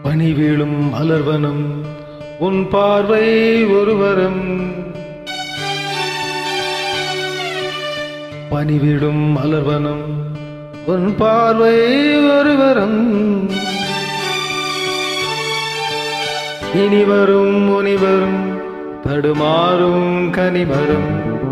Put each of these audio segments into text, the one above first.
பனி வீழும் மலர்வனம் உன் பார்வை ஒருவரம் பனி வீழும் மலர்வனம் உன் பார்வை ஒருவரம் இனி வரும் முனிவரும் தடுமாறும் கனிவரும்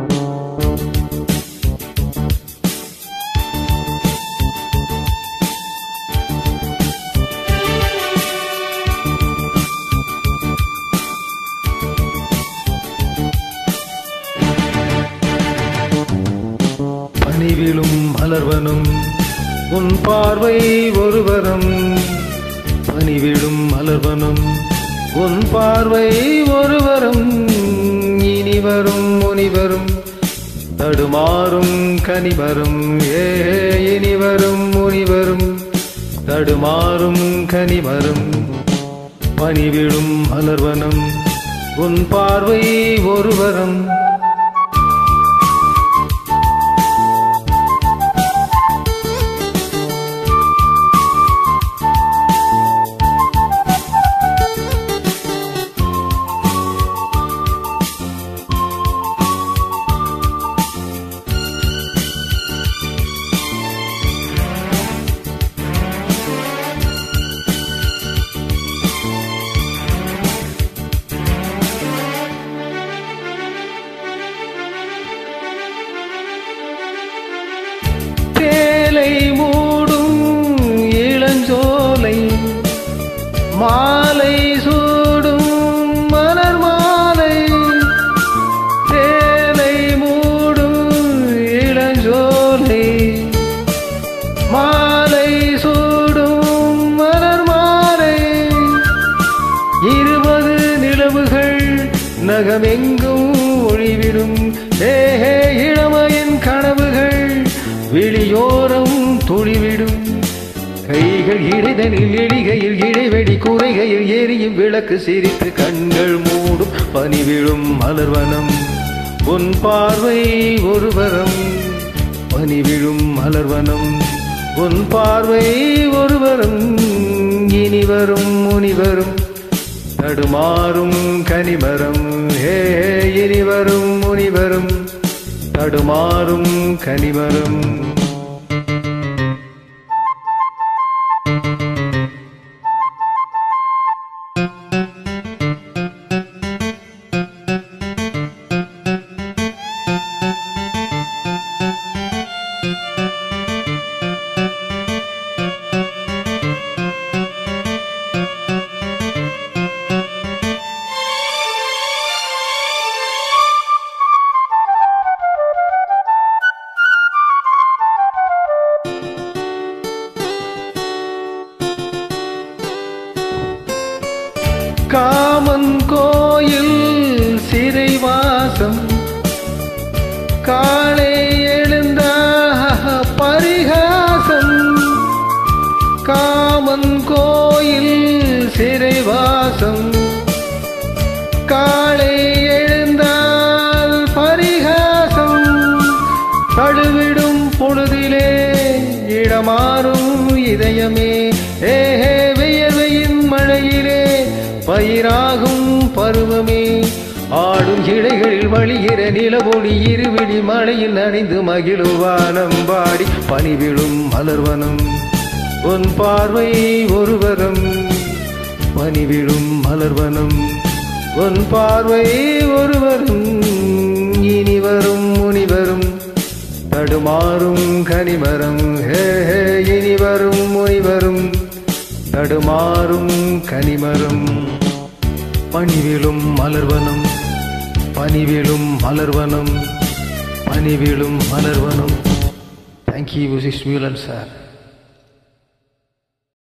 பணிவிலும் மலர்வனும் உன் பார்வை ஒருவரம் பணிவிடும் மலர்வனும் உன் பார்வை ஒருவரும் இனி வரும் முனிவரும் தடுமாறும் கனிவரும் ஏ இனி வரும் முனிவரும் தடுமாறும் கனிவரும் பணிவிடும் மலர்வனம் உன் பார்வை ஒருவரம் தேலை மூடும் இளஞ்சோலை மாலை சூடும் மலர் மாலை தேலை மூடும் இளஞ்சோலை மாலை சூடும் மலர் மாலை இருபது நிலவுகள் நகமெங்கும் ஒளிவிடும் ஏஹே இளமையின் கனவுகள் வெளியோரம் துளிவிடும் கைகள் இடைதனில் எளிகையில் இடைவெளி குறைகையில் எரியும் விளக்கு சிரித்து கண்கள் மூடும் பனி விழும் மலர்வனம் உன் பார்வை ஒருவரம் பனி விழும் மலர்வனம் உன் பார்வை ஒருவரும் இனி வரும் முனிவரும் தடுமாறும் கனிமரம் ஹே இனி வரும் முனிவரும் தடுமாறும் கனிமரம் காமன் கோயில் சிறைவாசம் காலை எழுந்த பரிகாசம் காமன் கோயில் சிறைவாசம் காலை எழுந்தால் பரிகாசம் தழுவிடும் பொழுதிலே இடமாறும் இதயமே ஏஹே வியர்வையின் மழையிலே பயிராகும் பருவமே ஆடும் இடைகளில் வழிகிற நிலவொளி இருவிழி மழையில் நனைந்து மகிழுவானம் பாடி பனிவிழும் மலர்வனம் உன் பார்வை ஒருவரம் பனிவிழும் மலர்வனம் உன் பார்வை ஒருவரும் இனி வரும் முனிவரும் தடுமாறும் கனிமரம் ஹே ஹே இனி வரும் முனிவரும் தடுமாறும் கனிமரம் பணிவிலும் மலர்வனம் பனிவிலும் மலர்வனம் பனிவிலும் மலர்வனம் தேங்க்யூ சிஸ் மியூலன் சார்